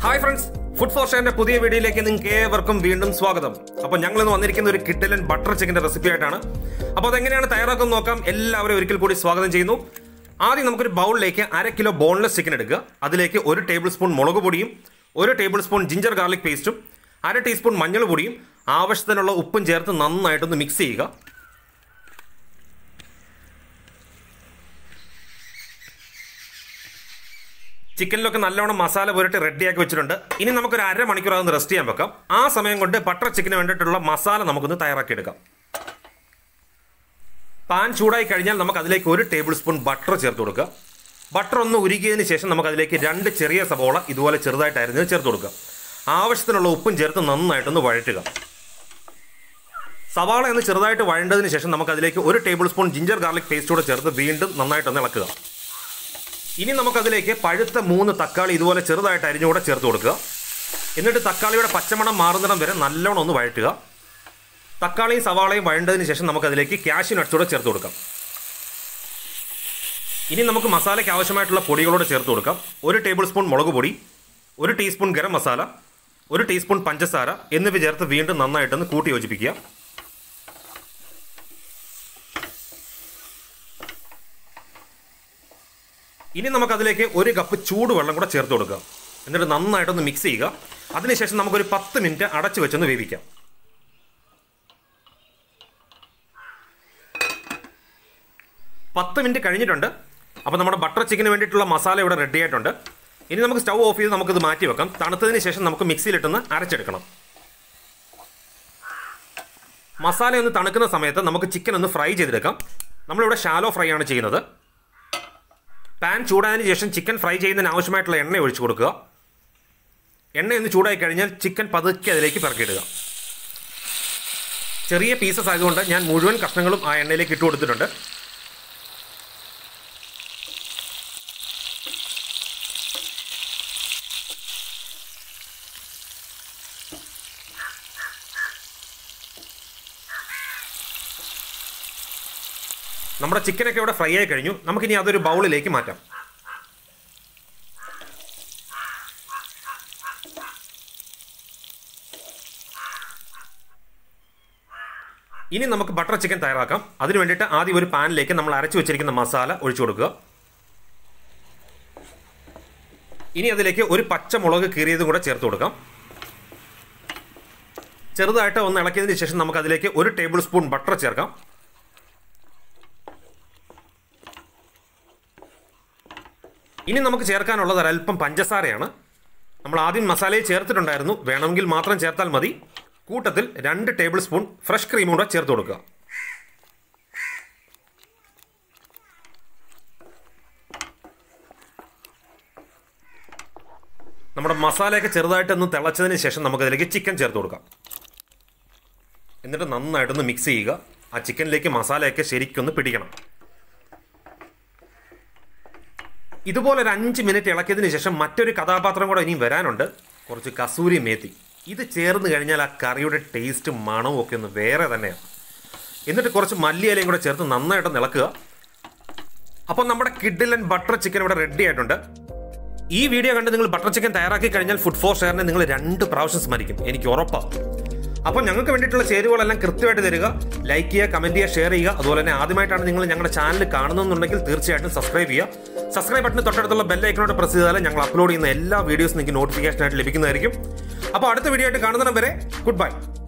hi friends food for ഷെയറിന്റെ പുതിയ വീഡിയോയിലേക്ക് നിങ്ങൾക്ക് ഏവർക്കും വീണ്ടും സ്വാഗതം അപ്പോൾ ഞങ്ങൾ ഇന്ന് വന്നിരിക്കുന്ന ഒരു കിട്ടലൻ ബട്ടർ ചിക്കന്റെ റെസിപ്പി ആയിട്ടാണ് അപ്പോൾ അതെങ്ങനെയാണ് തയ്യാറാക്കുന്നത് നോക്കാം എല്ലാവരും ഒരിക്കൽ കൂടി സ്വാഗതം ചെയ്യുന്നു ആദ്യം നമുക്കൊരു ബൗളിലേക്ക് അര കിലോ ബോൺലെസ് ചിക്കൻ എടുക്കുക അതിലേക്ക് ഒരു ടേബിൾ സ്പൂൺ മുളക് പൊടിയും ഒരു ടേബിൾ സ്പൂൺ ജിഞ്ചർ ഗാർലിക് പേസ്റ്റും അര ടീസ്പൂൺ മഞ്ഞൾ പൊടിയും ആവശ്യത്തിനുള്ള ഉപ്പും ചേർത്ത് നന്നായിട്ടൊന്ന് മിക്സ് ചെയ്യുക ചിക്കനിലൊക്കെ നല്ലോണം മസാല പുരട്ടി റെഡിയാക്കി വെച്ചിട്ടുണ്ട് ഇനി നമുക്കൊരു അരമണിക്കൂർ അതൊന്ന് റെസ്റ്റ് ചെയ്യാൻ വെക്കാം ആ സമയം കൊണ്ട് ബട്ടർ ചിക്കന് വേണ്ടിയിട്ടുള്ള മസാല നമുക്കൊന്ന് തയ്യാറാക്കി എടുക്കാം പാൻ ചൂടായി കഴിഞ്ഞാൽ നമുക്ക് അതിലേക്ക് ഒരു ടേബിൾ സ്പൂൺ ബട്ടർ ചേർത്ത് കൊടുക്കുക ബട്ടർ ഒന്ന് ഉരുകിയതിന് ശേഷം നമുക്ക് അതിലേക്ക് രണ്ട് ചെറിയ സവോള ഇതുപോലെ ചെറുതായിട്ടായിരുന്നു ചേർത്ത് കൊടുക്കുക ആവശ്യത്തിനുള്ള ഉപ്പും ചേർത്ത് നന്നായിട്ടൊന്ന് വഴറ്റുക സവാള ഒന്ന് ചെറുതായിട്ട് വഴണ്ടതിന് ശേഷം നമുക്ക് അതിലേക്ക് ഒരു tablespoon ginger garlic paste കൂടെ ചേർത്ത് വീണ്ടും നന്നായിട്ടൊന്ന് ഇളക്കുക ഇനി നമുക്കതിലേക്ക് പഴുത്ത മൂന്ന് തക്കാളി ഇതുപോലെ ചെറുതായിട്ട് അരിഞ്ഞുകൂടെ ചേർത്ത് കൊടുക്കുക എന്നിട്ട് തക്കാളിയുടെ പച്ചമണം മാറുന്നിടം വരെ നല്ലോണം ഒന്ന് വഴറ്റുക തക്കാളിയും സവാളയും വഴണ്ടതിന് ശേഷം നമുക്കതിലേക്ക് ക്യാഷ്യൂ നട്ട്സ് കൂടെ ചേർത്ത് കൊടുക്കാം ഇനി നമുക്ക് മസാലയ്ക്ക് ആവശ്യമായിട്ടുള്ള പൊടികളോട് ചേർത്ത് കൊടുക്കാം ഒരു ടേബിൾ സ്പൂൺ മുളക് പൊടി ഒരു ടീസ്പൂൺ ഗരം മസാല ഒരു ടീസ്പൂൺ പഞ്ചസാര എന്നിവ ചേർത്ത് വീണ്ടും നന്നായിട്ടൊന്ന് കൂട്ടി യോജിപ്പിക്കുക ഇനി നമുക്കതിലേക്ക് ഒരു കപ്പ് ചൂടുവെള്ളം കൂടെ ചേർത്ത് കൊടുക്കുക എന്നിട്ട് നന്നായിട്ടൊന്ന് മിക്സ് ചെയ്യുക അതിനുശേഷം നമുക്കൊരു പത്ത് മിനിറ്റ് അടച്ചു വെച്ചൊന്ന് വേവിക്കാം പത്ത് മിനിറ്റ് കഴിഞ്ഞിട്ടുണ്ട് അപ്പോൾ നമ്മുടെ ബട്ടർ ചിക്കന് വേണ്ടിയിട്ടുള്ള മസാല ഇവിടെ റെഡി ആയിട്ടുണ്ട് ഇനി നമുക്ക് സ്റ്റൗ ഓഫ് ചെയ്ത് നമുക്കിത് മാറ്റി വെക്കാം തണുത്തതിന് ശേഷം നമുക്ക് മിക്സിയിലിട്ടൊന്ന് അരച്ചെടുക്കണം മസാല ഒന്ന് തണുക്കുന്ന സമയത്ത് നമുക്ക് ചിക്കൻ ഒന്ന് ഫ്രൈ ചെയ്തെടുക്കാം നമ്മളിവിടെ ഷാലോ ഫ്രൈ ആണ് ചെയ്യുന്നത് പാൻ ചൂടായതിനു ശേഷം ചിക്കൻ ഫ്രൈ ചെയ്യുന്നതിന് ആവശ്യമായിട്ടുള്ള എണ്ണ ഒഴിച്ചു കൊടുക്കുക എണ്ണ ഒന്ന് ചൂടായി കഴിഞ്ഞാൽ ചിക്കൻ പതുക്കെ അതിലേക്ക് പിറക്കിയിടുക ചെറിയ പീസസ് ആയതുകൊണ്ട് ഞാൻ മുഴുവൻ കഷ്ണങ്ങളും ആ എണ്ണയിലേക്ക് ഇട്ട് കൊടുത്തിട്ടുണ്ട് നമ്മുടെ ചിക്കനൊക്കെ ഇവിടെ ഫ്രൈ ആയി കഴിഞ്ഞു നമുക്കിനി അതൊരു ബൗളിലേക്ക് മാറ്റാം ഇനി നമുക്ക് ബട്ടർ ചിക്കൻ തയ്യാറാക്കാം അതിന് വേണ്ടിയിട്ട് ആദ്യം ഒരു പാനിലേക്ക് നമ്മൾ അരച്ചു വെച്ചിരിക്കുന്ന മസാല ഒഴിച്ചു കൊടുക്കുക ഇനി അതിലേക്ക് ഒരു പച്ചമുളക് കീറിയതും കൂടെ ചേർത്ത് കൊടുക്കാം ചെറുതായിട്ട് ഒന്ന് ഇളക്കിയതിന് ശേഷം നമുക്ക് അതിലേക്ക് ഒരു ടേബിൾ സ്പൂൺ ബട്ടർ ചേർക്കാം ഇനി നമുക്ക് ചേർക്കാനുള്ളത് ഒരല്പം പഞ്ചസാരയാണ് നമ്മൾ ആദ്യം മസാലയിൽ ചേർത്തിട്ടുണ്ടായിരുന്നു വേണമെങ്കിൽ മാത്രം ചേർത്താൽ മതി കൂട്ടത്തിൽ രണ്ട് ടേബിൾ സ്പൂൺ ഫ്രഷ് ക്രീം കൂടെ ചേർത്ത് കൊടുക്കുക നമ്മുടെ മസാലയൊക്കെ ചെറുതായിട്ടൊന്ന് തിളച്ചതിന് ശേഷം നമുക്കതിലേക്ക് ചിക്കൻ ചേർത്ത് കൊടുക്കാം എന്നിട്ട് നന്നായിട്ടൊന്ന് മിക്സ് ചെയ്യുക ആ ചിക്കനിലേക്ക് മസാലയൊക്കെ ശരിക്കൊന്ന് പിടിക്കണം ഇതുപോലെ ഒരു അഞ്ച് മിനിറ്റ് ഇളക്കിയതിന് ശേഷം മറ്റൊരു കഥാപാത്രം കൂടെ ഇനിയും വരാനുണ്ട് കുറച്ച് കസൂരി മേത്തി ഇത് ചേർന്ന് കഴിഞ്ഞാൽ ആ കറിയുടെ ടേസ്റ്റും മണവും ഒക്കെ ഒന്ന് വേറെ തന്നെയാണ് എന്നിട്ട് കുറച്ച് മല്ലിയിലയും കൂടെ ചേർത്ത് നന്നായിട്ട് ഇളക്കുക അപ്പോൾ നമ്മുടെ കിഡിലൻ ബട്ടർ ചിക്കൻ ഇവിടെ റെഡി ആയിട്ടുണ്ട് ഈ വീഡിയോ കണ്ട് നിങ്ങൾ ബട്ടർ ചിക്കൻ തയ്യാറാക്കി കഴിഞ്ഞാൽ ഫുഡ് ഫോർ ഷെയറിനെ നിങ്ങൾ രണ്ട് പ്രാവശ്യം സ്മരിക്കും എനിക്ക് ഉറപ്പാണ് അപ്പോൾ ഞങ്ങൾക്ക് വേണ്ടിയിട്ടുള്ള ചേരുവകളെല്ലാം കൃത്യമായിട്ട് തരിക ലൈക്ക് ചെയ്യുക കമൻറ്റ് ചെയ്യുക ഷെയർ ചെയ്യുക അതുപോലെ തന്നെ ആദ്യമായിട്ടാണ് നിങ്ങൾ ഞങ്ങളുടെ ചാനൽ കാണുന്നതെന്നുണ്ടെങ്കിൽ തീർച്ചയായിട്ടും സബ്സ്ക്രൈബ് ചെയ്യുക സബ്സ്ക്രൈബ് ബട്ടന് തൊട്ടടുത്തുള്ള ബെല്ലൈക്കനോട് പ്രസ് ചെയ്താൽ ഞങ്ങൾ അപ്ലോഡ് ചെയ്യുന്ന എല്ലാ വീഡിയോസും നിങ്ങൾക്ക് നോട്ടിഫിക്കേഷൻ ആയിട്ട് ലഭിക്കുന്നതായിരിക്കും അപ്പോൾ അടുത്ത വീഡിയോ ആയിട്ട് കാണുന്നതിന് വരെ ഗുഡ് ബൈ